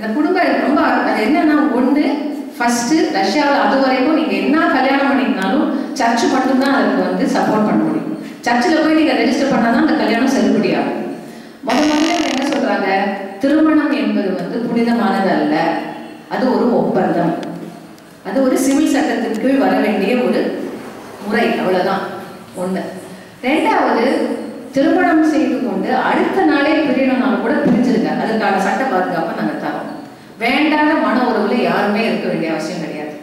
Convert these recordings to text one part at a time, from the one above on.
இந்த குடும்பம் ரொம்ப அது என்னன்னா ஒண்ணு ஃபர்ஸ்ட் ரஷ்யாவில் அது வரைக்கும் நீங்க என்ன கல்யாணம் பண்ணிக்கினாலும் சர்ச் மட்டும்தான் அதுக்கு வந்து சப்போர்ட் பண்ண முடியும் சர்ச்சில் போய் நீங்க ரெஜிஸ்டர் பண்ணாதான் அந்த கல்யாணம் செல்லுபடியாகும் முத முதல்ல இவங்க என்ன சொல்றாங்க திருமணம் என்பது வந்து புனிதமானது அல்ல அது ஒரு ஒப்பந்தம் அது ஒரு சிவில் சட்டத்தின் கீழ் வர வேண்டிய ஒரு முறை அவ்வளவுதான் ஒண்ணு ரெண்டாவது திருமணம் செய்து கொண்டு அடுத்த நாளே பிரியணும்னாலும் கூட பிரிஞ்சிருங்க அதுக்கான சட்ட பாதுகாப்பை நாங்க தரோம் வேண்டாத மன உறவுல யாருமே இருக்க வேண்டிய அவசியம் கிடையாது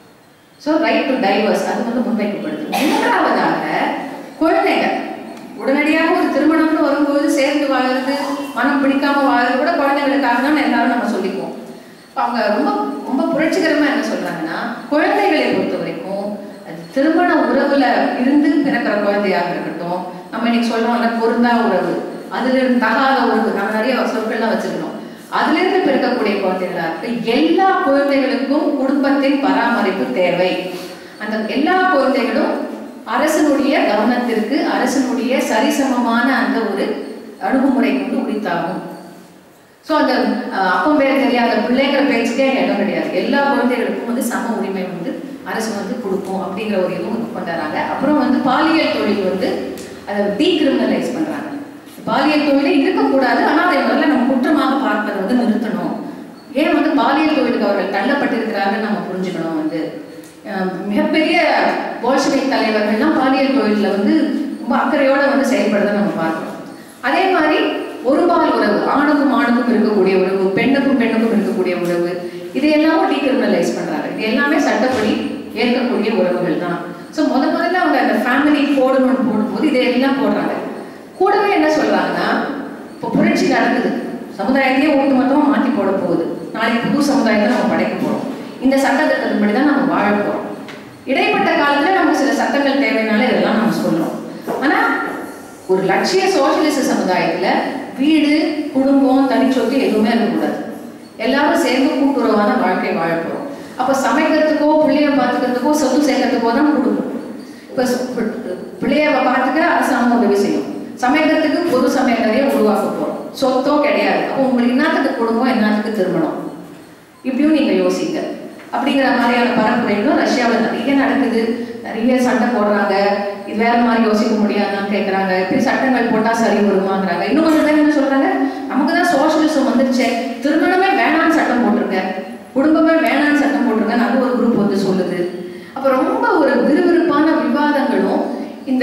ஸோ ரைட் டு டைவர்ஸ் அது வந்து முன்வைக்கப்படுது மூன்றாவதாக குழந்தைங்க உடனடியாக ஒரு திருமணம்னு வரும்போது சேர்ந்து வாழுறது மனம் பிடிக்காம வாழுறது கூட குழந்தைகளுக்காக தான் எல்லாரும் நம்ம சொல்லிக்குவோம் இப்ப அவங்க ரொம்ப ரொம்ப புரட்சிகரமா என்ன சொல்றாங்கன்னா குழந்தைகளை பொறுத்த வரைக்கும் அது திருமண உறவுல இருந்து பிறக்கிற குழந்தையாக இருக்கட்டும் நம்ம இன்னைக்கு சொல்றோம்ல பொருந்தா உறவு அதுல இருந்து தகாத உறவு நம்ம நிறைய சொற்கள்லாம் வச்சிருக்கோம் அதுல இருந்து பிறக்கக்கூடிய குழந்தைகளா இருக்கு எல்லா குழந்தைகளுக்கும் குடும்பத்தின் பராமரிப்பு தேவை அந்த எல்லா குழந்தைகளும் அரசனுடைய கவனத்திற்கு அரசனுடைய சரிசமமான அந்த ஒரு அணுகுமுறை கொண்டு உரித்தாகும் ஸோ அந்த அஹ், அப்பம் பேர் தெரியாத பிள்ளைங்கிற பேச்சுக்கே அங்க இடம் கிடையாது எல்லா குழந்தைகளுக்கும் வந்து சம உரிமை வந்து அரசு வந்து கொடுக்கும் அப்படிங்கிற ஒரு இதுவும் வந்து கொண்டாடுறாங்க அப்புறம் வந்து பாலியல் தொழில் வந்து அதை டீக்ரிமினலைஸ் பண்றாங்க பாலியல் தொழிலே இருக்கக்கூடாது ஆனால் அதை முதல்ல நம்ம குற்றமாக பார்ப்பதை வந்து நிறுத்தணும் ஏன் வந்து பாலியல் தொழிலுக்கு அவர்கள் தள்ளப்பட்டிருக்கிறார்கள் நம்ம புரிஞ்சுக்கணும் வந்து அஹ், மிகப்பெரிய போல்ஷவிக் தலைவர்கள்லாம் பாலியல் தொழிலில் வந்து ரொம்ப அக்கறையோட வந்து செயல்படுறதை நம்ம பார்க்கிறோம் அதே மாதிரி ஒரு பால் உறவு ஆணுக்கும் ஆணுக்கும் இருக்கக்கூடிய உறவு பெண்ணுக்கும் பெண்ணுக்கும் இருக்கக்கூடிய உறவு இது எல்லாமே டீக்ரிமினலைஸ் பண்றாங்க இது எல்லாமே சட்டப்படி ஏற்கக்கூடிய உறவுகள் தான் ஸோ முத முதல்ல அவங்க அந்த ஃபேமிலி போடணும்னு போடும்போது இதையெல்லாம் போடுறாங்க கூடவே என்ன சொல்றாங்கன்னா இப்போ புரட்சி நடக்குது சமுதாயத்தையே ஒட்டுமொத்தமா மாற்றி போட போகுது நாளைக்கு புது சமுதாயத்தை நம்ம படைக்க போறோம் இந்த சட்டத்திட்டத்தின்படி தான் நம்ம வாழ போறோம் இடைப்பட்ட காலத்துல நமக்கு சில சட்டங்கள் தேவைனால இதெல்லாம் நம்ம சொல்றோம் ஆனா ஒரு லட்சிய சோசியலிச சமுதாயத்துல வீடு குடும்பம் தனிச்சொத்து எதுவுமே இருக்கக்கூடாது எல்லாரும் சேர்ந்து கூட்டுறவான வாழ்க்கை வாழ போறோம் அப்ப சமைக்கிறதுக்கோ பிள்ளைய பார்த்துக்கிறதுக்கோ சொத்து சேர்க்கறதுக்கோ தான் குடும்பம் இப்ப சு- பி- பிள்ளைய பார்த்துக்க அரசாங்கம் உதவி செய்யும் சமைக்கிறதுக்கு பொது சமையலறையை உருவாக்க போறோம் சொத்தோ கிடையாது அப்போ உங்களுக்கு என்னத்துக்கு குடும்பம் என்னத்துக்கு திருமணம் இப்படியும் நீங்க யோசிங்க அப்படிங்கிற மாதிரியான பரப்புரைகளும் ரஷ்யாவில் நிறைய நடக்குது நிறைய சண்டை போடுறாங்க இது வேற மாதிரி யோசிக்க முடியாதான்னு கேட்குறாங்க இப்படி சட்டங்கள் போட்டா சரி வருமாங்கிறாங்க இன்னும் கொஞ்சம் பேர் என்ன சொல்றாங்க நமக்கு தான் சோஷலிசம் வந்துருச்சே திருமணமே வேணாம்னு சட்டம் போட்டிருக்க குடும்பமே வேணாம்னு சட்டம் போட்டிருக்க அது ஒரு குரூப் வந்து சொல்லுது அப்ப ரொம்ப ஒரு விறுவிறுப்பான விவாதங்களும் இந்த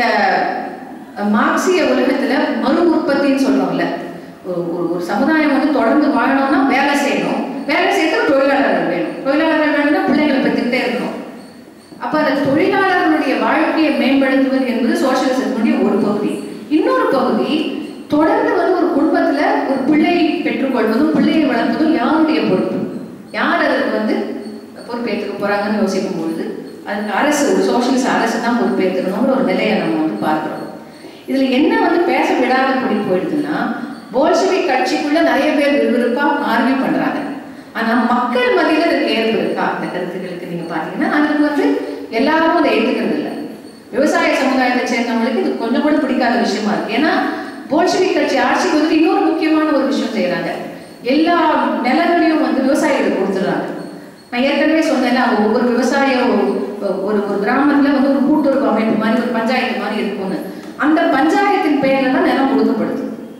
அஹ், மார்க்சிய உலகத்துல மறு உற்பத்தின்னு சொல்றோம்ல ஒரு ஒரு ஒரு சமுதாயம் வந்து தொடர்ந்து வாழணும்னா வேலை செய்யணும் வேலை செய்யறதுக்கு தொழிலாளர்கள் வேணும் தொழிலாளர்கள் வேணும்னா பிள்ளைகளை பெற்றுக்கிட்டே இருக்கணும் அப்ப அந்த தொழிலாளர்களுடைய வாழ்க்கையை மேம்படுத்துவது என்பது சோசியலிசத்தினுடைய ஒரு பகுதி இன்னொரு பகுதி தொடர்ந்து வந்து ஒரு குடும்பத்துல ஒரு பிள்ளையை பெற்றுக்கொள்வதும் பிள்ளையை வளர்ப்பதும் யாருடைய பொறுப்பு யார் அதற்கு வந்து பொறுப்பேற்றுக்க போறாங்கன்னு யோசிக்கும் பொழுது அதுக்கு அரசு ஒரு சோசியலிச அரசு தான் பொறுப்பேற்றுக்கணுங்கிற ஒரு நிலையை நம்ம வந்து பார்க்கிறோம் இதுல என்ன வந்து பேச விடாதபடி போயிடுதுன்னா போல்ஷிவிக் கட்சிக்குள்ள நிறைய பேர் விறுவிறுப்பா ஆர்கியூ பண்றாங்க ஆனா மக்கள் மத்தியில இதுக்கு ஏற்பு இருக்கா அந்த கருத்துக்களுக்கு நீங்க பாத்தீங்கன்னா அதுக்கு வந்து எல்லாரும் அதை ஏத்துக்கிறது இல்லை விவசாய சமுதாயத்தை சேர்ந்தவங்களுக்கு இது கொஞ்சம் கூட பிடிக்காத விஷயமா இருக்கு ஏன்னா போல்ஷிவிக் கட்சி ஆட்சிக்கு வந்து இன்னொரு முக்கியமான ஒரு விஷயம் செய்யறாங்க எல்லா நிலங்களையும் வந்து விவசாயிகளுக்கு கொடுத்துடுறாங்க நான் ஏற்கனவே சொன்னேன்ல அவங்க ஒவ்வொரு விவசாய ஒரு ஒரு ஒரு கிராமத்துல வந்து ஒரு கூட்டுறவு அமைப்பு மாதிரி ஒரு பஞ்சாயத்து மாதிரி இருக்கும்னு அந்த பஞ்சாயத்தின் பெயர்ல தான் நிலம் கொடுக்கப்படுது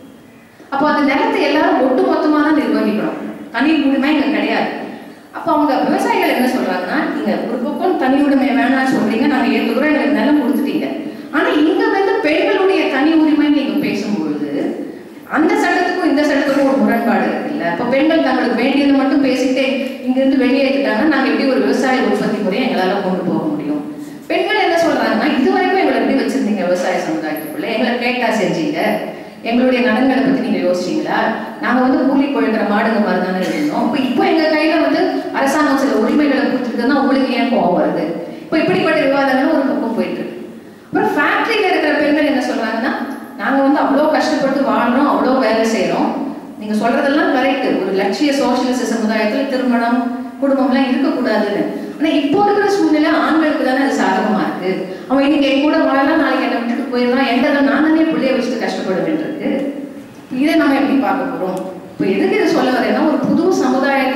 அப்போ அந்த நிலத்தை எல்லாரும் ஒட்டு மொத்தமா தான் நிர்வகிக்கணும் தனி உரிமை இங்க கிடையாது அப்போ அவங்க விவசாயிகள் என்ன சொல்றாங்கன்னா நீங்க ஒரு பக்கம் தனி உரிமை வேணாம்னு சொல்றீங்க நாங்க ஏத்துக்கிறோம் எங்களுக்கு நிலம் கொடுத்துட்டீங்க ஆனா இங்க வந்து பெண்களுடைய தனி உரிமை நீங்க பேசும்பொழுது அந்த சட்டத்துக்கும் இந்த சட்டத்துக்கும் ஒரு முரண்பாடு இருக்குல்ல அப்போ பெண்கள் தங்களுக்கு வேண்டியதை மட்டும் பேசிட்டு இங்க இருந்து வெளியேற்றிட்டாங்கன்னா நாங்க எப்படி ஒரு விவசாய உற்பத்தி முறையை எங்களால கொண்டு போக முடியும் பெண்கள் என்ன சொல்றாங்கன்னா இது வரைக்கும் எங்களை எப்படி வச்சிருந்தீங்க விவசாய சமுதாயத்துக்குள்ள எங்களை கேட்டா செஞ்சீங்க எங்களுடைய நலன்களை பத்தி நீங்க யோசிச்சீங்களா நாங்க வந்து கூலி கொழுக்கிற மாடுங்க மாதிரி தானே இருந்தோம் இப்போ இப்போ எங்க கையில வந்து அரசாங்கம் சில உரிமைகளை கொடுத்துருக்குன்னா உங்களுக்கு ஏன் கோவம் வருது இப்போ இப்படிப்பட்ட விவாதங்கள் ஒரு பக்கம் போயிட்டு இருக்கு அப்புறம் ஃபேக்டரியில இருக்கிற பெண்கள் என்ன சொல்றாங்கன்னா நாங்க வந்து அவ்வளோ கஷ்டப்பட்டு வாழ்றோம் அவ்வளோ வேலை செய்றோம் நீங்க சொல்றதெல்லாம் கரெக்ட் ஒரு லட்சிய சோசியலிச சமுதாயத்துல திருமணம் குடும்பம்லாம் இருக்கக்கூடாதுன்னு ஆனா இப்போ இருக்கிற சூழ்நிலை ஆண்களுக்கு தானே அது சாதகமா இருக்கு அவன் இன்னைக்கு என் கூட வாழலாம் நாளைக்கு என்னை விட்டுட்டு போயிடலாம் என்கிட்ட நான் தானே பிள்ளைய வச்சுட்டு கஷ்டப்பட வேண்டியிருக்கு இதை நம்ம எப்படி பார்க்க போறோம் இப்போ எதுக்கு இதை சொல்ல வரேன்னா ஒரு புது சமுதாயத்தை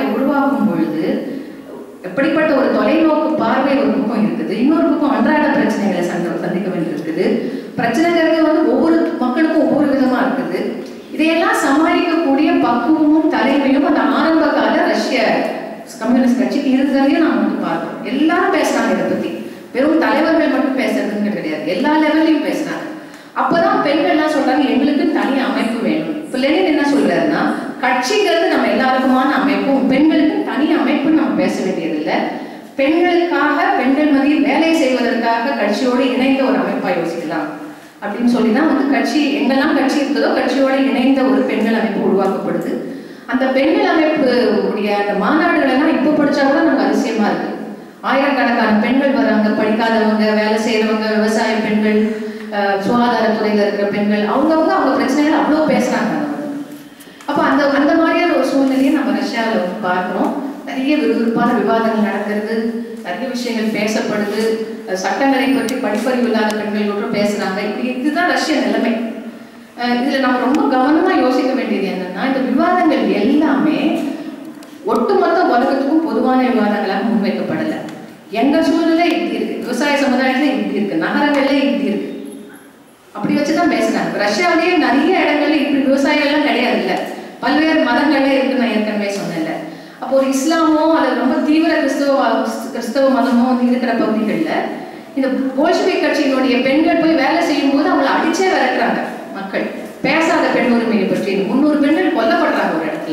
எப்படிப்பட்ட ஒரு தொலைநோக்கு பார்வை ஒரு பக்கம் இருக்குது இன்னொரு பக்கம் அன்றாட பிரச்சனைகளை சந்த சந்திக்க வேண்டியிருக்குது பிரச்சனைங்கிறது வந்து ஒவ்வொரு மக்களுக்கும் ஒவ்வொரு விதமா இருக்குது இதையெல்லாம் சமாளிக்கக்கூடிய பக்குவமும் தலைமையும் அந்த ஆரம்ப கால ரஷ்ய கம்யூனிஸ்ட் கட்சிக்கு இருக்கிறதையும் நாம் வந்து பார்க்கிறோம் எல்லாரும் பேசுறாங்க இதை பத்தி வெறும் தலைவர்கள் மட்டும் பேசுறதுன்னு கிடையாது எல்லா லெவல்லையும் பேசுறாங்க அப்பதான் பெண்கள் என்ன சொல்றாங்க எங்களுக்கு தனி அமைப்பு வேணும் இப்ப லெனின் என்ன சொல்றாருன்னா கட்சிங்கிறது நம்ம எல்லாருக்குமான அமைப்பும் பெண்களுக்கு தனி அமைப்பு நம்ம பேச வேண்டியதில்லை பெண்களுக்காக பெண்கள் மத்தியில் வேலை செய்வதற்காக கட்சியோடு இணைந்த ஒரு அமைப்பா யோசிக்கலாம் அப்படின்னு சொல்லி தான் வந்து கட்சி எங்கெல்லாம் கட்சி இருக்குதோ கட்சியோடு இணைந்த ஒரு பெண்கள் அமைப்பு உருவாக்கப்படுது அந்த பெண்கள் அமைப்பு உடைய அந்த மாநாடுகள் எல்லாம் இப்போ படிச்சா கூட நமக்கு அதிசயமா இருக்கு ஆயிரக்கணக்கான பெண்கள் வராங்க படிக்காதவங்க வேலை செய்யறவங்க விவசாய பெண்கள் அஹ், சுகாதாரத்துறையில இருக்கிற பெண்கள் அவங்கவுங்க அவங்க பிரச்சனைகள் அவ்வளோ பேசுறாங்க அப்போ அந்த அந்த மாதிரியான ஒரு சூழ்நிலையை நம்ம ரஷ்யாவில் வந்து பார்க்குறோம் நிறைய விறுவிறுப்பான விவாதங்கள் நடக்கிறது நிறைய விஷயங்கள் பேசப்படுது அஹ் சட்டங்களை பற்றி படிப்பறிவு இல்லாத பெண்கள் கூட பேசுறாங்க இப்படி இதுதான் ரஷ்ய நிலைமை அஹ் இதுல நம்ம ரொம்ப கவனமா யோசிக்க வேண்டியது என்னன்னா இந்த விவாதங்கள் எல்லாமே ஒட்டுமொத்த உலகத்துக்கும் பொதுவான விவாதங்களாக முன்வைக்கப்படலை எங்க சூழ்நிலை இப்படி இருக்கு விவசாய சமுதாயத்துல இப்படி இருக்கு நகரங்கள்ல இப்படி இருக்கு அப்படி வச்சுதான் பேசுறாங்க இப்ப ரஷ்யாவிலேயே நிறைய இடங்கள்ல இப்படி விவசாயம் எல்லாம் கிடையாது இல்ல பல்வேறு மதங்கள்ல இருக்கு நான் ஏற்கனவே சொன்னேன்ல அப்போ ஒரு இஸ்லாமோ அல்லது ரொம்ப தீவிர கிறிஸ்தவ கிறிஸ்தவ மதமோ வந்து இருக்கிற பகுதிகளில் இந்த போல்ஷிவிக் கட்சியினுடைய பெண்கள் போய் வேலை செய்யும் போது அவங்களை அடிச்சே விரட்டுறாங்க மக்கள் பேசாத பெண் உரிமையை பற்றி முன்னூறு பெண்கள் கொல்லப்படுறாங்க ஒரு இடத்துல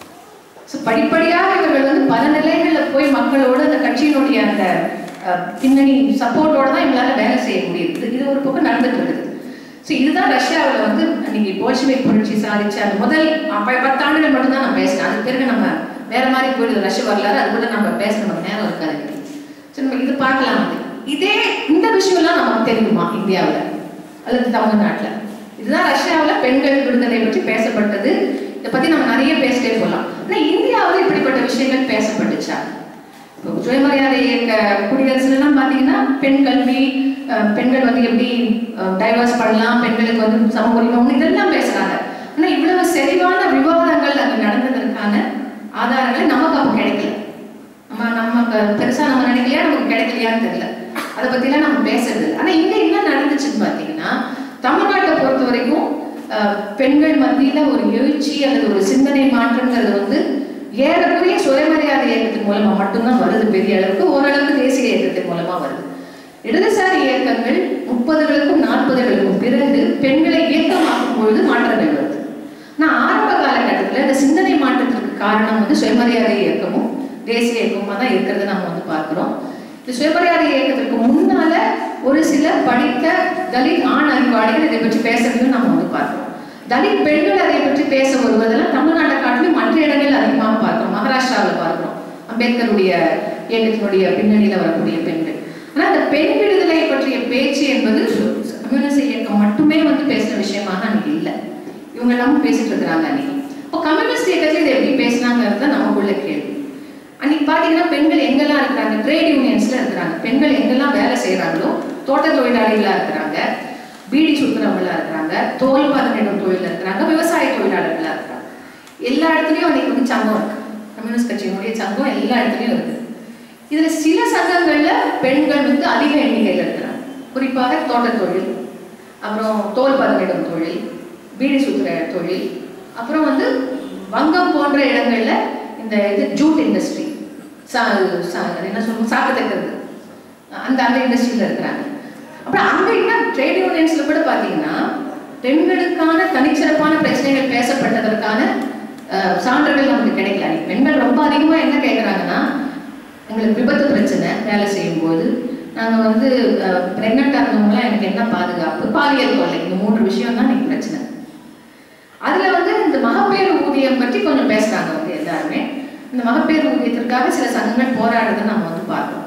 ஸோ படிப்படியாக இவர்கள் வந்து பல நிலைகளில் போய் மக்களோட அந்த கட்சியினுடைய அந்த அஹ், பின்னணி சப்போர்ட்டோட தான் இவங்களால வேலை செய்ய முடியுது இது ஒரு பக்கம் நடந்துட்டு இருக்குது ஸோ இதுதான் ரஷ்யாவில் வந்து இன்னைக்கு போல்ஷிவிக் புரட்சி சாதிச்ச அந்த முதல் அப்ப பத்தாண்டுகள் மட்டும்தான் நான் பேசினேன் அதுக்கு பிறகு நம்ம வேற மாதிரி போயிடுது ரஷ்ய வரலாறு அது கூட நம்ம பேச நமக்கு நேரம் இருக்காது ஸோ நம்ம இது பார்க்கலாம் வந்து இதே இந்த விஷயம்லாம் நமக்கு தெரியுமா இந்தியாவில் அல்லது தமிழ்நாட்டில் இதுதான் ரஷ்யாவில் பெண்கள் விடுதலை பற்றி பேசப்பட்டது இதை பற்றி நம்ம நிறைய பேசிட்டே போகலாம் ஆனால் இந்தியாவில் இப்படிப்பட்ட விஷயங்கள் பேசப்பட்டுச்சா இப்போ சுயமரியாதை இயக்க குடியரசுலாம் பார்த்தீங்கன்னா பெண் கல்வி அஹ், பெண்கள் வந்து எப்படி டைவர்ஸ் பண்ணலாம் பெண்களுக்கு வந்து சம உரிமை உண்டு, இதெல்லாம் பேசுறாங்க ஆனால் இவ்வளவு செறிவான விவாதங்கள் அங்கே நடந்ததற்கான ஆதாரங்கள் நமக்கு அப்போ கிடைக்கல நம்ம நமக்கு பெருசா நம்ம நினைக்கலையா நமக்கு கிடைக்கலையான்னு தெரியல அதை பத்திலாம் நம்ம பேசுறது இல்லை ஆனா இங்க என்ன நடந்துச்சுன்னு பாத்தீங்கன்னா தமிழ்நாட்டை பொறுத்த வரைக்கும் அஹ், பெண்கள் மத்தியில ஒரு எழுச்சி அல்லது ஒரு சிந்தனை மாற்றங்கிறது வந்து ஏறக்குறைய சுயமரியாதை இயக்கத்தின் மூலமா மட்டும்தான் வருது பெரிய அளவுக்கு ஓரளவுக்கு தேசிய இயக்கத்தின் மூலமா வருது இடதுசாரி இயக்கங்கள் முப்பதுகளுக்கும் நாற்பதுகளுக்கும் பிறகு பெண்களை இயக்கமாக்கும் பொழுது மாற்றங்கள் வருது நான் ஆரம்ப காலகட்டத்தில் இந்த சிந்தனை மாற்றத்திற்கு காரணம் வந்து சுயமரியாதை இயக்கமும் தேசிய இயக்கமா தான் இருக்கிறத நம்ம வந்து பார்க்கிறோம் இந்த சுயமரியாதை இயக்கத்திற்கு முன்னால ஒரு சில படித்த தலித் ஆண் அறிவாளிகள் இதை பற்றி பேசுறதையும் நம்ம வந்து பார்க்கிறோம் தலித் பெண்கள் அதை பற்றி பேச வருவதெல்லாம் தமிழ்நாட்டை காட்டிலும் மற்ற இடங்கள் அதிகமாக பார்க்கிறோம் மகாராஷ்டிராவில் பார்க்கிறோம் அம்பேத்கருடைய இயக்கத்தினுடைய பின்னணியில வரக்கூடிய பெண்கள் ஆனா அந்த பெண் விடுதலை பற்றிய பேச்சு என்பது கம்யூனிஸ்ட் இயக்கம் மட்டுமே வந்து பேசின விஷயமாக அன்னைக்கு இல்லை இவங்க எல்லாமும் பேசிட்டு இருக்கிறாங்க அன்னைக்கு இப்போ கம்யூனிஸ்ட் இயக்கத்தில் இதை எப்படி பேசினாங்கிறது தான் நமக்குள்ள கேள்வி அன்னைக்கு பார்த்தீங்கன்னா பெண்கள் எங்கெல்லாம் இருக்கிறாங்க ட்ரேட் யூனியன்ஸ்ல இருக்கிறாங்க பெண்கள் எங்கெல்லாம் வேலை செய்கிறாங்களோ தோட்ட தொழிலாளிகளா இருக்கிறாங்க பீடி சுத்துறவங்களா இருக்கிறாங்க தோல் பதனிடும் தொழில் இருக்கிறாங்க விவசாய தொழிலாளர்களா இருக்கிறாங்க எல்லா இடத்துலையும் அன்னைக்கு வந்து சங்கம் இருக்கு கம்யூனிஸ்ட் கட்சியினுடைய சங்கம் எல்லா இடத்துலையும் இருக்கு இதுல சில சங்கங்கள்ல பெண்கள் வந்து அதிக எண்ணிக்கையில் இருக்கிறாங்க குறிப்பாக தோட்டத் தொழில் அப்புறம் தோல் பதனிடும் தொழில் பீடி சுத்துற தொழில் அப்புறம் வந்து வங்கம் போன்ற இடங்கள்ல இந்த இது ஜூட் இண்டஸ்ட்ரி சா சா- என்ன சொல்லுவோம் சாக்கு தைக்கிறது அந்த அந்த இண்டஸ்ட்ரியில் இருக்கிறாங்க அப்புறம் அங்க இன்னும் ட்ரேட் யூனியன்ஸ்ல கூட பாத்தீங்கன்னா பெண்களுக்கான தனிச்சிறப்பான பிரச்சனைகள் பேசப்பட்டதற்கான அஹ், சான்றுகள் நமக்கு கிடைக்கல அன்னைக்கு பெண்கள் ரொம்ப அதிகமா என்ன கேட்குறாங்கன்னா எங்களுக்கு விபத்து பிரச்சனை வேலை செய்யும்போது நாங்கள் வந்து ப்ரெக்னெண்ட்டாக இருந்தவங்களாம் எனக்கு என்ன பாதுகாப்பு பாலியல் தொல்லை இந்த மூன்று விஷயம் தான் எனக்கு பிரச்சனை அதில் வந்து இந்த மகப்பேறு ஊதியம் பற்றி கொஞ்சம் பேசுகிறாங்க வந்து எல்லாருமே இந்த மகப்பேறு ஊதியத்திற்காக சில சங்கங்கள் போராடுறதை நம்ம வந்து பார்க்கிறோம்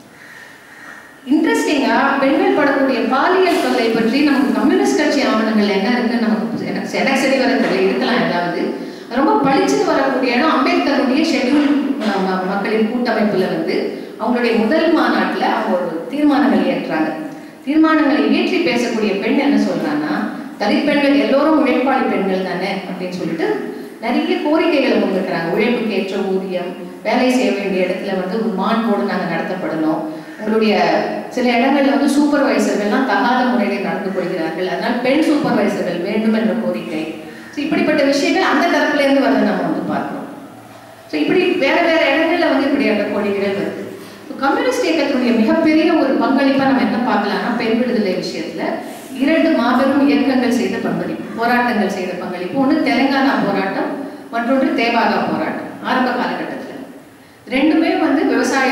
இன்ட்ரெஸ்டிங்கா பெண்கள் படக்கூடிய பாலியல் தொல்லை பற்றி நமக்கு கம்யூனிஸ்ட் கட்சி ஆவணங்கள் என்ன இருக்குன்னு நமக்கு எனக்கு எனக்கு சரி வர தெரியல இருக்கலாம் ஏதாவது ரொம்ப பளிச்சுன்னு வரக்கூடிய இடம் அம்பேத்கருடைய ஷெட்யூல் மக்களின் கூட்டமைப்புல வந்து அவங்களுடைய முதல் மாநாட்டுல அவங்க ஒரு தீர்மானங்கள் ஏற்றாங்க தீர்மானங்களை இயற்றி பேசக்கூடிய பெண் என்ன சொல்றாங்கன்னா தலித் பெண்கள் எல்லோரும் உழைப்பாளி பெண்கள் தானே அப்படின்னு சொல்லிட்டு நிறைய கோரிக்கைகளை முன்வைக்கிறாங்க உழைப்புக்கு ஏற்ற ஏற்ற ஊதியம் வேலை செய்ய வேண்டிய இடத்துல வந்து ஒரு மான் போடு நாங்கள் நடத்தப்படணும் உங்களுடைய சில இடங்கள்ல வந்து சூப்பர்வைசர்கள்லாம் தகாத முறையில் நடந்து கொள்கிறார்கள் அதனால் பெண் சூப்பர்வைசர்கள் வேண்டும் என்ற கோரிக்கை ஸோ இப்படிப்பட்ட விஷயங்கள் அந்த தரப்புல இருந்து வரதை நம்ம வந்து பார்க்கிறோம் ஸோ இப்படி வேற வேற இடங்கள்ல வந்து இப்படியான கோரிக்கைகள் வருது ஸோ கம்யூனிஸ்ட் இயக்கத்தினுடைய மிகப்பெரிய ஒரு பங்களிப்பா நம்ம என்ன பார்க்கலாம்னா பெண் விடுதலை விஷயத்துல இரண்டு மாபெரும் இயக்கங்கள் செய்த பங்களிப்பு போராட்டங்கள் செய்த பங்களிப்பு ஒன்று தெலுங்கானா போராட்டம் மற்றொன்று தேவாகா போராட்டம் ஆரம்ப காலகட்டத்தில் ரெண்டுமே வந்து விவசாய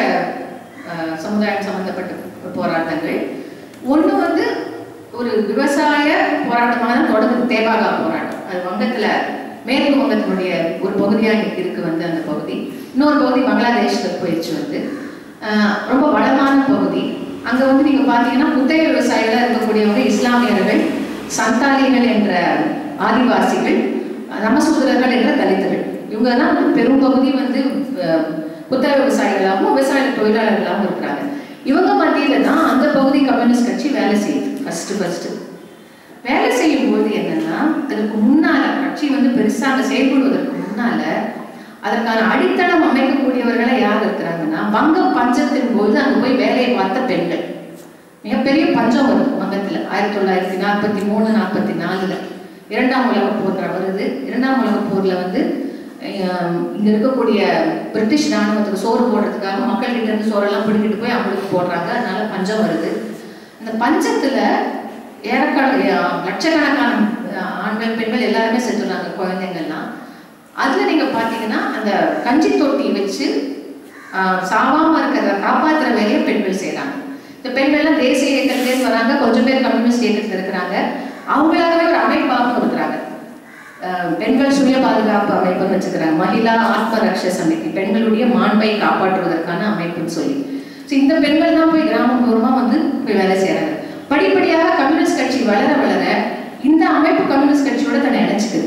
அஹ், சமுதாயம் சம்பந்தப்பட்ட போராட்டங்கள் ஒன்று வந்து ஒரு விவசாய போராட்டமாக தான் தொடங்குது தேவாகா போராட்டம் அது வங்கத்துல மேற்கு வங்கத்தினுடைய ஒரு பகுதியாக இங்க இருக்கு வந்து அந்த பகுதி இன்னொரு பகுதி பங்களாதேஷ்ல போயிடுச்சு வந்து ஆஹ் ரொம்ப வளமான பகுதி அங்க வந்து நீங்க பாத்தீங்கன்னா குத்தகை விவசாயிகளா இருக்கக்கூடியவங்க இஸ்லாமியர்கள் சந்தாலிகள் என்ற ஆதிவாசிகள் நமசூதரர்கள் என்ற தலித்தர்கள் இவங்க தான் வந்து பெரும் பகுதி வந்து ஆஹ், குத்தகை விவசாயிகளாகவும் விவசாய தொழிலாளர்களாகவும் இருக்கிறாங்க இவங்க மத்தியில தான் அந்த பகுதி கம்யூனிஸ்ட் கட்சி வேலை செய்யுது ஃபர்ஸ்ட் ஃபர்ஸ்ட் வேலை செய்யும் போது என்னன்னா அதற்கு முன்னால கட்சி வந்து பெருசா அங்க செயல்படுவதற்கு முன்னால அதற்கான அடித்தளம் அமைக்கக்கூடியவர்களா யார் இருக்கிறாங்கன்னா வங்க பஞ்சத்தின் போது அங்க போய் வேலையை பார்த்த பெண்கள் மிகப்பெரிய பஞ்சம் வருது வங்கத்துல ஆயிரத்தி தொள்ளாயிரத்தி நாற்பத்தி மூணு நாற்பத்தி நாலுல இரண்டாம் உலக போர் வருது இரண்டாம் உலக போர்ல வந்து அஹ், இங்க இருக்கக்கூடிய பிரிட்டிஷ் ராணுவத்துக்கு சோறு போடுறதுக்காக மக்கள் கிட்ட இருந்து சோறெல்லாம் பிடிக்கிட்டு போய் அவங்களுக்கு போடுறாங்க அதனால பஞ்சம் வருது அந்த பஞ்சத்துல ஏறக்கால லட்சக்கணக்கான அஹ், ஆண்கள் பெண்கள் எல்லாருமே செத்துறாங்க குழந்தைங்கள்லாம் அதுல நீங்க பாத்தீங்கன்னா அந்த கஞ்சி தொட்டி வச்சு ஆஹ், சாவாம இருக்கிறத காப்பாத்துற வேலையை பெண்கள் செய்றாங்க இந்த பெண்கள்லாம் தேசிய இயக்கத்திலேருந்து வராங்க கொஞ்சம் பேர் கம்யூனிஸ்ட் இயக்கத்துல இருக்கிறாங்க அவங்களாகவே ஒரு அமைப்பாகவும் இருக்கிறாங்க ஆஹ், பெண்கள் சுய பாதுகாப்பு அமைப்புன்னு வச்சுக்கிறாங்க மகிழா ஆத்ம ரக்ஷ சமிதி பெண்களுடைய மாண்பை காப்பாற்றுவதற்கான அமைப்புன்னு சொல்லி ஸோ இந்த பெண்கள் தான் போய் கிராமப்புறமா வந்து போய் வேலை செய்றாங்க படிப்படியாக கம்யூனிஸ்ட் கட்சி வளர வளர இந்த அமைப்பு கம்யூனிஸ்ட் கட்சியோட தன்னை இணைச்சிக்குது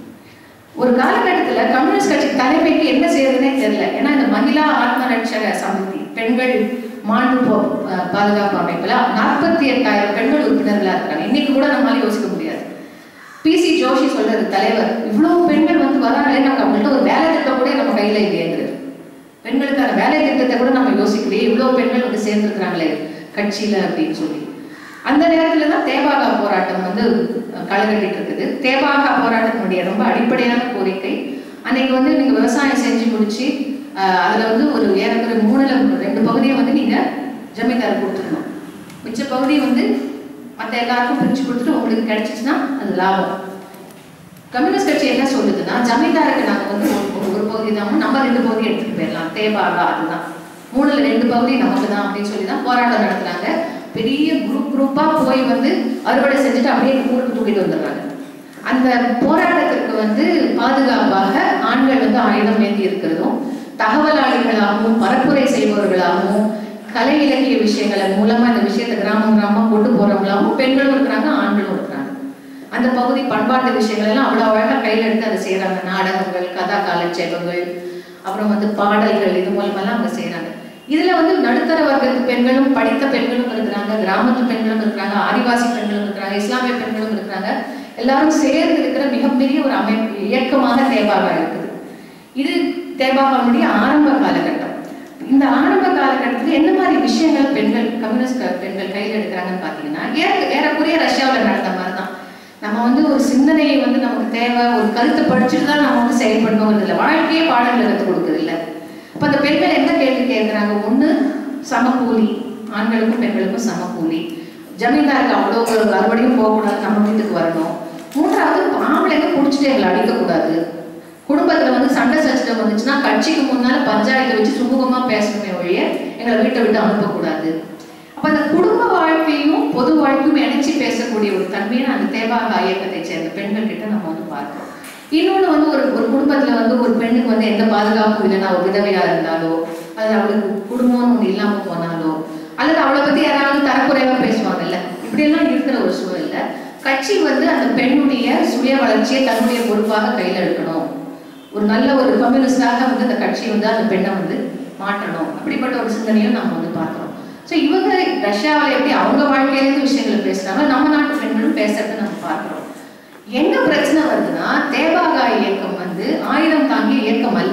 ஒரு காலகட்டத்துல கம்யூனிஸ்ட் கட்சி தலைமைக்கு என்ன செய்யறதுனே தெரியல ஏன்னா இந்த மகிழா ஆத்ம ரட்சக சமிதி பெண்கள் மாண்பு போ- அஹ் பாதுகாப்பு அமைப்புல நாற்பத்தி எட்டாயிரம் பெண்கள் உறுப்பினர்களா இருக்காங்க இன்னைக்கு கூட நம்மளால யோசிக்க முடியாது பிசி ஜோஷி சொல்றது தலைவர் இவ்வளவு பெண்கள் வந்து வராங்களே நமக்கு அவங்கள்ட்ட ஒரு வேலை திட்டம் கூட நம்ம கையில இல்லையேங்கிறது பெண்களுக்கான வேலை திட்டத்தை கூட நம்ம யோசிக்கலையே இவ்வளவு பெண்கள் வந்து சேர்ந்துருக்கிறாங்களே கட்சியில அப்படின்னு சொல்லி அந்த நேரத்துல தான் தேவாகா போராட்டம் வந்து அஹ், களகட்டிட்டு இருக்குது தேவாகா போராட்டத்தினுடைய ரொம்ப அடிப்படையான கோரிக்கை அன்னைக்கு வந்து நீங்க விவசாயம் செஞ்சு முடிச்சு அஹ், அதுல வந்து ஒரு ஏறக்குறைய மூணுல ரெண்டு பகுதியை வந்து நீங்க ஜமீன்தார் கொடுத்துடணும் மிச்ச பகுதி வந்து மற்ற எல்லாருக்கும் பிரிச்சு கொடுத்துட்டு உங்களுக்கு கிடைச்சிச்சுன்னா அது லாபம் கம்யூனிஸ்ட் கட்சி என்ன சொல்லுதுன்னா ஜமீன்தாருக்கு நாங்க வந்து ஒரு- ஒரு- ஒரு பகுதி தான் நம்ம ரெண்டு பகுதி எடுத்துட்டு போயிடலாம் தேவாகா அதுதான் மூணுல ரெண்டு பகுதி நமக்கு தான் அப்படின்னு சொல்லி தான் போராட்டம் நடத்துறாங்க பெரிய குரூப் குரூப்பா போய் வந்து அறுவடை செஞ்சுட்டு அப்படியே ஊருக்கு தூக்கிட்டு வந்துடுறாங்க அந்த போராட்டத்திற்கு வந்து பாதுகாப்பாக ஆண்கள் வந்து ஆயுதம் ஏந்தி இருக்கிறதும் தகவலாளிகளாகவும் பரப்புரை செய்பவர்களாகவும் கலை இலக்கிய விஷயங்களை மூலமா இந்த விஷயத்தை கிராமம் கிராமமா கொண்டு போறவங்களாகவும் பெண்களும் இருக்கிறாங்க ஆண்களும் இருக்கிறாங்க அந்த பகுதி பண்பாட்டு விஷயங்கள் எல்லாம் அவ்வளோ அழகா கையில் எடுத்து அதை செய்றாங்க நாடகங்கள் கதா காலட்சேபங்கள் அப்புறம் வந்து பாடல்கள் இது மூலமெல்லாம் அவங்க செய்றாங்க இதுல வந்து நடுத்தர வர்க்கத்து பெண்களும் படித்த பெண்களும் இருக்கிறாங்க கிராமத்து பெண்களும் இருக்கிறாங்க ஆதிவாசி பெண்களும் இருக்கிறாங்க இஸ்லாமிய பெண்களும் இருக்கிறாங்க எல்லாரும் சேர்ந்து இருக்கிற மிகப்பெரிய ஒரு அமைப்பு இயக்கமாக தேவாகா இருக்குது இது தேவாகாவுடைய ஆரம்ப காலகட்டம் இந்த ஆரம்ப காலகட்டத்தில் என்ன மாதிரி விஷயங்கள் பெண்கள் கம்யூனிஸ்ட் க- பெண்கள் கையில் எடுக்கிறாங்கன்னு பார்த்தீங்கன்னா ஏற ஏறக்குறைய ரஷ்யாவில் நடந்த மாதிரி தான் நம்ம வந்து ஒரு சிந்தனையை வந்து நமக்கு தேவை ஒரு கருத்தை படிச்சுட்டு தான் நம்ம வந்து செயல்படணும் இல்லை வாழ்க்கையே பாடங்களை கற்றுக் கொடுக்குறது இல்லை அப்போ அந்த பெண்கள் என்ன கேள்வி கேட்குறாங்க ஒன்று சமக்கூலி ஆண்களுக்கும் பெண்களுக்கும் சமக்கூலி ஜமீன்தாருக்கு அவ்வளோ ஒரு அறுவடையும் போகக்கூடாது நம்ம வீட்டுக்கு வரணும் மூன்றாவது ஆம்பளைங்க குடிச்சிட்டு எங்களை அடிக்கக்கூடாது குடும்பத்துல வந்து சண்டை சச்சரவு வந்துச்சுன்னா கட்சிக்கு முன்னால பஞ்சாயத்தை வச்சு சுமூகமா பேசணுமே ஒழிய எங்களை வீட்டை விட்டு அனுப்பக்கூடாது அப்ப அந்த குடும்ப வாழ்க்கையும் பொது வாழ்க்கையும் இணைச்சு பேசக்கூடிய ஒரு தன்மையை அந்த தேவாக இயக்கத்தை சேர்ந்த பெண்கள் கிட்ட நம்ம வந்து பார்க்கிறோம் இன்னொன்று வந்து ஒரு ஒரு குடும்பத்துல வந்து ஒரு பெண்ணுக்கு வந்து எந்த பாதுகாப்பும் இல்லைன்னா ஒரு விதவையா இருந்தாலோ அல்லது அவளுக்கு குடும்பம்னு ஒன்று இல்லாம போனாலோ அல்லது அவளை பத்தி யாராவது தரக்குறைவா பேசுவாங்கல்ல இப்படியெல்லாம் இருக்கிற ஒரு சூழல்ல கட்சி வந்து அந்த பெண்ணுடைய சுய வளர்ச்சியை தன்னுடைய பொறுப்பாக கையில் எடுக்கணும் ஒரு நல்ல ஒரு கம்யூனிஸ்டாக வந்து அந்த கட்சி வந்து அந்த பெண்ணை வந்து மாற்றணும் அப்படிப்பட்ட ஒரு சிந்தனையும் நம்ம வந்து பார்க்கிறோம் ஸோ இவங்க ரஷ்யாவில் எப்படி அவங்க வாழ்க்கையிலேருந்து விஷயங்களை பேசுறாங்க நம்ம நாட்டு பெண்களும் பேசுறதை நம்ம பார்க்கிறோம் என்ன பிரச்சனை வருதுன்னா தேவாகா இயக்கம் வந்து ஆயுதம் தாங்கிய இயக்கம் அல்ல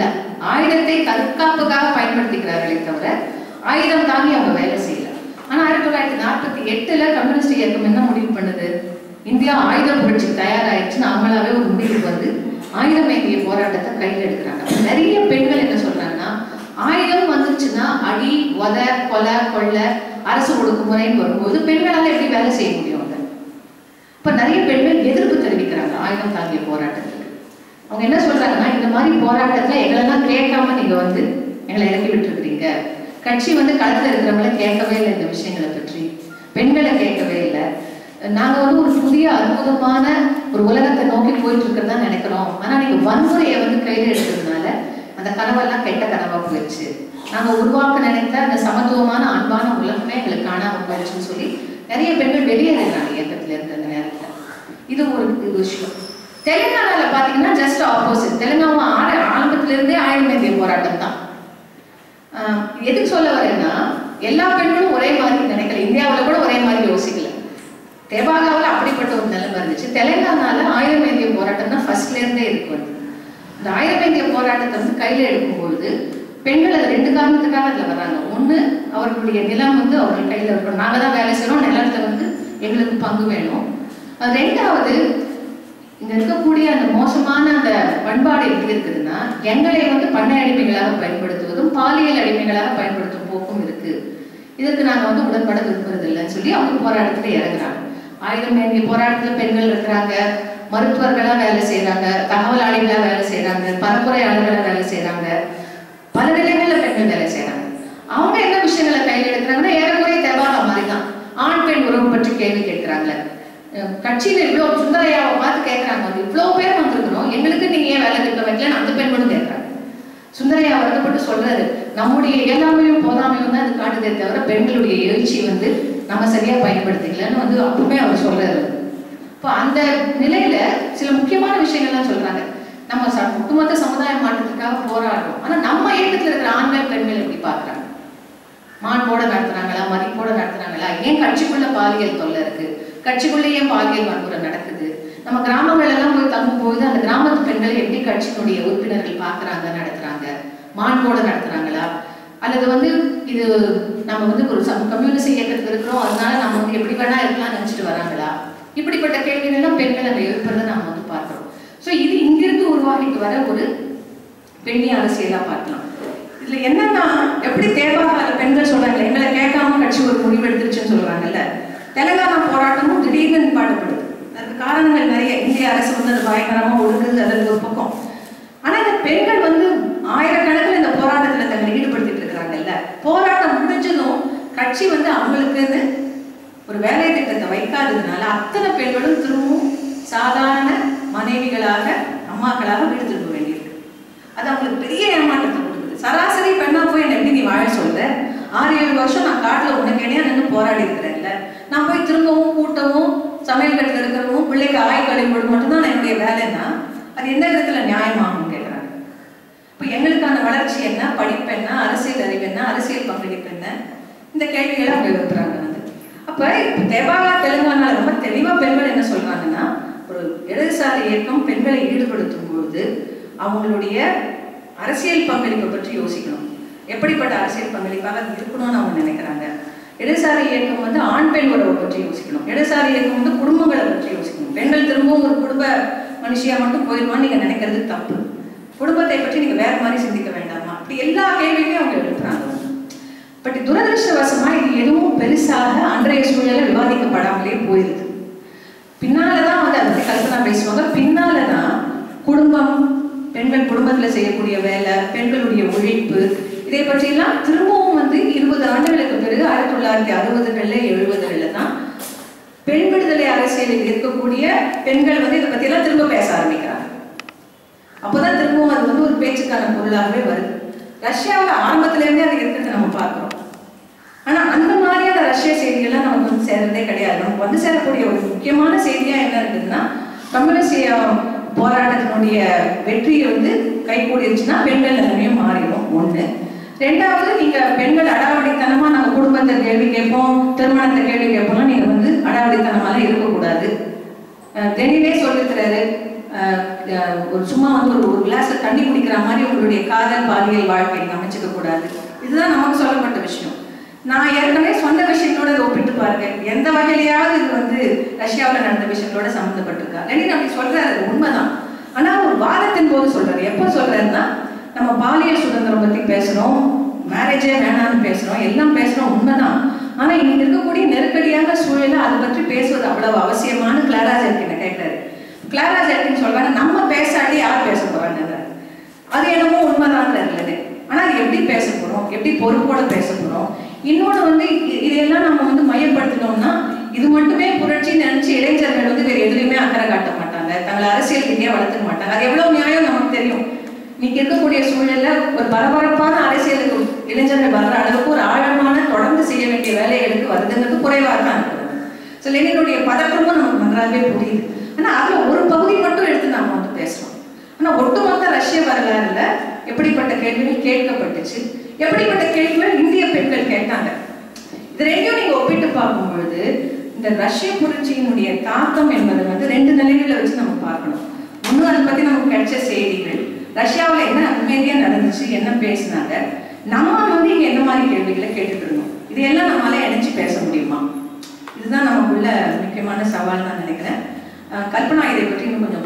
ஆயுதத்தை தற்காப்புக்காக பயன்படுத்திக்கிறார்களே தவிர ஆயுதம் தாங்கி அவங்க வேலை செய்யல ஆனா ஆயிரத்தி தொள்ளாயிரத்தி நாற்பத்தி எட்டுல கம்யூனிஸ்ட் இயக்கம் என்ன முடிவு பண்ணுது இந்தியா ஆயுத புரட்சி தயாராயிடுச்சுன்னு அவங்களாவே ஒரு முடிவுக்கு வந்து ஆயுதம் ஏந்திய போராட்டத்தை கையில் எடுக்கிறாங்க அப்ப நிறைய பெண்கள் என்ன சொல்றாங்கன்னா ஆயுதம் வந்துச்சுன்னா அடி உத கொலை கொள்ளை அரசு ஒடுக்குமுறைன்னு வரும்போது பெண்களால எப்படி வேலை செய்ய முடியும் அங்க இப்ப நிறைய பெண்கள் எதிர்ப்பு தெரிவிக்கிறாங்க ஆயுதம் தாங்கிய போராட்டத்துக்கு அவங்க என்ன சொல்றாங்கன்னா இந்த மாதிரி போராட்டத்துல எங்களெல்லாம் கேட்காம நீங்க வந்து எங்களை இறக்கி விட்டுருக்கிறீங்க கட்சி வந்து களத்துல இருக்கிறவங்கள கேட்கவே இல்லை இந்த விஷயங்களை பற்றி பெண்களை கேட்கவே இல்லை நாங்க வந்து ஒரு புதிய அற்புதமான ஒரு உலகத்தை நோக்கி போயிட்டு இருக்கிறதா நினைக்கிறோம் ஆனா நீங்க வன்முறையை வந்து கையில எடுத்ததுனால அந்த கனவெல்லாம் கெட்ட கனவா போயிடுச்சு நாங்க உருவாக்க நினைத்த அந்த சமத்துவமான அன்பான உலகமே எங்களுக்கு காணாம போயிடுச்சுன்னு சொல்லி நிறைய பெண்கள் வெளியேறாங்க இயக்கத்துல இருந்த அந்த நேரத்துல இது ஒரு இது விஷயம் தெலுங்கானால பாத்தீங்கன்னா ஜஸ்ட் ஆப்போசிட் தெலுங்கானா ஆர ஆரம்பத்துல இருந்தே ஆயுதம் ஏந்திய போராட்டம் தான் ஆஹ் எதுக்கு சொல்ல வரேன்னா எல்லா பெண்களும் ஒரே மாதிரி நினைக்கல இந்தியாவுல கூட ஒரே மாதிரி யோசிக்கல தேவாகாவில் அப்படிப்பட்ட ஒரு நிலைமை இருந்துச்சு தெலுங்கானால ஆயுதம் ஏந்திய போராட்டம் தான் ஃபர்ஸ்ட்ல இருந்தே இருக்கு வந்து இந்த ஆயுதம் ஏந்திய போராட்டத்தை வந்து கையில எடுக்கும்பொழுது பெண்கள் அது ரெண்டு காரணத்துக்காக அதுல வர்றாங்க ஒண்ணு அவர்களுடைய நிலம் வந்து அவர்கள் கையில இருக்கணும் நாங்க தான் வேலை செய்யறோம் நிலத்துல வந்து எங்களுக்கு பங்கு வேணும் அது ரெண்டாவது இங்க இருக்கக்கூடிய அந்த மோசமான அந்த பண்பாடு எப்படி இருக்குதுன்னா எங்களை வந்து பண்ணை அடிமைகளாக பயன்படுத்துவதும் பாலியல் அடிமைகளாக பயன்படுத்தும் போக்கும் இருக்கு இதற்கு நாங்க வந்து உடன்பட விரும்புறது இல்லைன்னு சொல்லி அவங்க போராட்டத்துல இறங்குறாங்க ஆயுதம் ஏந்திய போராட்டத்துல பெண்கள் இருக்கிறாங்க மருத்துவர்களா வேலை செய்யறாங்க தகவல் ஆளிகளா வேலை செய்யறாங்க பரப்புரையாளர்களா வேலை செய்யறாங்க பல நிலைகள்ல பெண்கள் வேலை செய்யறாங்க அவங்க என்ன விஷயங்களை கையில் எடுக்கிறாங்கன்னா ஏறக்குறைய தேவாலா மாதிரி தான் ஆண் பெண் உறவு பற்றி கேள்வி கேட்கிறாங்க அஹ் கட்சியில இவ்வளவு சுந்தரையாவை பார்த்து கேட்கறாங்க வந்து இவ்வளவு பேர் வந்திருக்கிறோம் எங்களுக்கு நீங்க ஏன் வேலை திட்டம் வைக்கலன்னு அந்த பெண்களும் கேட்கறாங்க சுந்தரையா வருத்தப்பட்டு சொல்றாரு நம்முடைய இயலாமையும் போதாமையும் தான் இது காட்டுதே தவிர பெண்களுடைய எழுச்சி வந்து நம்ம சரியா பயன்படுத்திக்கலன்னு வந்து அப்பவுமே அவர் சொல்றாரு இப்போ அந்த நிலையில சில முக்கியமான விஷயங்கள்லாம் சொல்றாங்க நம்ம ச- ஒட்டுமொத்த சமுதாய மாற்றத்துக்காக போராடுறோம் ஆனா நம்ம இயக்கத்துல இருக்கிற ஆண்கள் பெண்கள் எப்படி பார்க்கறாங்க மாண்போட நடத்துறாங்களா மதிப்போட நடத்துறாங்களா ஏன் கட்சிக்குள்ள பாலியல் தொல்லை இருக்கு கட்சிக்குள்ள ஏன் பாலியல் வன்முறை நடக்குது நம்ம கிராமங்கள் எல்லாம் போய் தங்கும் போது அந்த கிராமத்து பெண்களை எப்படி கட்சியினுடைய உறுப்பினர்கள் பார்க்கறாங்க நடத்துறாங்க மாண்போட நடத்துறாங்களா அல்லது வந்து இது நம்ம வந்து ஒரு சம கம்யூனிஸ்ட் இயக்கத்துக்கு இருக்கிறோம் அதனால நம்ம வந்து எப்படி வேணா இருக்கலாம் நினைச்சிட்டு வராங்களா இப்படிப்பட்ட கேள்விகள்லாம் பெண்கள் அங்க எழுப்புறதை நம்ம வந்து பார்க்கிறோம் ஸோ இது இங்கிருந்து உருவாகிட்டு வர ஒரு பெண்ணிய அரசியலா பார்க்கலாம் இதுல என்னன்னா எப்படி தேவாகால பெண்கள் சொல்றாங்க எங்களை கேட்காம கட்சி ஒரு முடிவு எடுத்துருச்சுன்னு சொல்றாங்கல்ல தெலுங்கானா போராட்டமும் திடீர்னு பாடுபடுது அதுக்கு காரணங்கள் நிறைய இந்திய அரசு வந்து அது பயங்கரமா ஒடுக்குது அதற்கு ஒரு பக்கம் ஆனா இந்த பெண்கள் வந்து ஆயிரக்கணக்கில் இந்த போராட்டத்துல தங்களை ஈடுபடுத்திட்டு இருக்கிறாங்கல்ல போராட்டம் முடிஞ்சதும் கட்சி வந்து அவங்களுக்குன்னு ஒரு வேலை திட்டத்தை வைக்காததுனால அத்தனை பெண்களும் திரும்பவும் சாதாரண மனைவிகளாக அம்மாக்களாக வீடு திரும்ப வேண்டியிருக்கு அது அவங்களுக்கு பெரிய ஏமாற்றத்தை கொடுக்குது சராசரி பெண்ணா போய் என்ன எப்படி நீ வாழ சொல்ற ஆறு ஏழு வருஷம் நான் காட்டுல உனக்கு இடையா நின்று போராடி இருக்கிறேன்ல நான் போய் திரும்பவும் கூட்டவும் சமையல் கட்டில் இருக்கிறவும் பிள்ளைக்கு ஆய் கழிவு மட்டும்தான் நான் என்னுடைய வேலைன்னா அது எந்த விதத்துல நியாயமாகும் கேட்குறாங்க இப்போ எங்களுக்கான வளர்ச்சி என்ன படிப்பு என்ன அரசியல் அறிவு என்ன அரசியல் பங்களிப்பு என்ன இந்த கேள்விகளை அவங்க எழுப்புறாங்க வந்து அப்ப இப்போ தேவாலா தெலுங்கானால ரொம்ப தெளிவா பெண்கள் என்ன சொல்றாங்கன்னா ஒரு இடதுசாரி இயக்கம் பெண்களை ஈடுபடுத்தும் பொழுது அவங்களுடைய அரசியல் பங்களிப்பை பற்றி யோசிக்கணும் எப்படிப்பட்ட அரசியல் பங்களிப்பாக அது இருக்கணும்னு அவங்க நினைக்கிறாங்க இடதுசாரி இயக்கம் வந்து ஆண் பெண் உறவை பற்றி யோசிக்கணும் இடதுசாரி இயக்கம் வந்து குடும்பங்களை பற்றி யோசிக்கணும் பெண்கள் திரும்பவும் ஒரு குடும்ப மனுஷியா மட்டும் போயிடுவான்னு நீங்க நினைக்கிறது தப்பு குடும்பத்தை பற்றி நீங்க வேற மாதிரி சிந்திக்க வேண்டாமா அப்படி எல்லா கேள்வியுமே அவங்க எழுப்புறாங்க பட் துரதிருஷ்டவசமா இது எதுவும் பெருசாக அன்றைய சூழலில் விவாதிக்கப்படாமலே போயிருது பின்னாலதான் வந்து அதை பத்தி கல்பனா பேசுவாங்க பின்னாலதான் குடும்பம் பெண்கள் குடும்பத்துல செய்யக்கூடிய வேலை பெண்களுடைய உழைப்பு இதை பற்றியெல்லாம் திரும்பவும் வந்து இருபது ஆண்டுகளுக்கு பிறகு ஆயிரத்தி தொள்ளாயிரத்தி அறுபதுகள்ல எழுபதுகள்ல தான் பெண் விடுதலை அரசியலில் இருக்கக்கூடிய பெண்கள் வந்து இதை பத்தி எல்லாம் திரும்ப பேச ஆரம்பிக்கிறாங்க அப்போதான் திரும்பவும் அது வந்து ஒரு பேச்சுக்கான பொருளாகவே வருது ரஷ்யாவில் ஆரம்பத்துல இருந்தே அது இருக்கிறத நம்ம பார்க்கிறோம் ஆனா அந்த மாதிரியான ரஷ்ய செய்திகள்லாம் நமக்கு வந்து சேர்றதே கிடையாது நமக்கு வந்து சேரக்கூடிய ஒரு முக்கியமான செய்தியா என்ன இருக்குதுன்னா கம்யூனிஸ்ட் போராட்டத்தினுடைய வெற்றியை வந்து கைகூடிருச்சுன்னா பெண்கள் நிலைமையும் மாறிடும் ஒண்ணு ரெண்டாவது நீங்க பெண்கள் அடாவடித்தனமா நாங்க குடும்பத்தை கேள்வி கேட்போம் திருமணத்தை கேள்வி கேட்போம்லாம் நீங்க வந்து அடாவடித்தனமாலாம் இருக்கக்கூடாது அஹ் தெளிவே சொல்லிருக்கிறாரு அஹ் அஹ், ஒரு சும்மா வந்து ஒரு ஒரு கிளாஸ்ல தண்ணி குடிக்கிற மாதிரி உங்களுடைய காதல் பாலியல் வாழ்க்கை நீங்க அமைச்சுக்க கூடாது இதுதான் நமக்கு சொல்லப்பட்ட விஷயம் நான் ஏற்கனவே சொன்ன விஷயத்தோட இதை ஒப்பிட்டு பாருங்க எந்த வகையிலையாவது இது வந்து ரஷ்யாவில் நடந்த விஷயங்களோட சம்மந்தப்பட்டிருக்கா லெனின் அப்படி சொல்றாரு அது உண்மைதான் ஆனா ஒரு வாதத்தின் போது சொல்றாரு எப்போ சொல்றாருன்னா நம்ம பாலியல் சுதந்திரம் பத்தி பேசுறோம் மேரேஜே வேணாம்னு பேசுறோம் எல்லாம் பேசுறோம் உண்மைதான் ஆனா இன்னைக்கு இருக்கக்கூடிய நெருக்கடியான சூழல அதை பற்றி பேசுவது அவ்வளவு அவசியமான கிளாரா ஜெர்கின் கேட்டாரு கிளாரா ஜெர்கின் சொல்றாங்க நம்ம பேசாட்டி யார் பேச போறாங்க அது என்னமோ உண்மைதான்றது ஆனா அது எப்படி பேச போறோம் எப்படி பொறுப்போட பேச போறோம் இன்னொன்று வந்து இ- இதையெல்லாம் நம்ம வந்து மையப்படுத்தினோம்னா இது மட்டுமே புரட்சி நினைச்சு இளைஞர்கள் வந்து வேற எதுலையுமே அக்கறை காட்ட மாட்டாங்க தங்களை அரசியல் ரீதியாக வளர்த்துக்க மாட்டாங்க அது எவ்வளவு நியாயம் நமக்கு தெரியும் இன்னைக்கு இருக்கக்கூடிய சூழல்ல ஒரு பரபரப்பான அரசியலுக்கு இளைஞர்கள் வர்ற அளவுக்கு ஒரு ஆழமான தொடர்ந்து செய்ய வேண்டிய வேலைகளுக்கு வருதுங்கிறது குறைவாக தான் இருக்குது ஸோ லெனினுடைய பதற்றமும் நமக்கு நன்றாகவே புரியுது ஆனா அதுல ஒரு பகுதி மட்டும் எடுத்து நாம வந்து பேசுறோம் ஆனா ஒட்டுமொத்த ரஷ்ய வரலாறுல எப்படிப்பட்ட கேள்விகள் கேட்கப்பட்டுச்சு எப்படிப்பட்ட கேள்விகள் இந்திய பெண்கள் கேட்டாங்க இது ரெண்டையும் நீங்க ஒப்பிட்டு பார்க்கும் பொழுது இந்த ரஷ்ய புரட்சியினுடைய தாக்கம் என்பதை வந்து ரெண்டு நிலைகளை வச்சு நம்ம பார்க்கணும் ஒண்ணு அதை பத்தி நமக்கு கிடைச்ச செய்திகள் ரஷ்யாவுல என்ன உண்மையிலேயே நடந்துச்சு என்ன பேசினாங்க நம்ம வந்து இங்க என்ன மாதிரி கேள்விகளை கேட்டுட்டு இருந்தோம் இதையெல்லாம் நம்மளால இணைச்சு பேச முடியுமா இதுதான் நமக்குள்ள முக்கியமான சவால் நான் நினைக்கிறேன் அஹ் கல்பனா இதை பற்றி இன்னும் கொஞ்சம்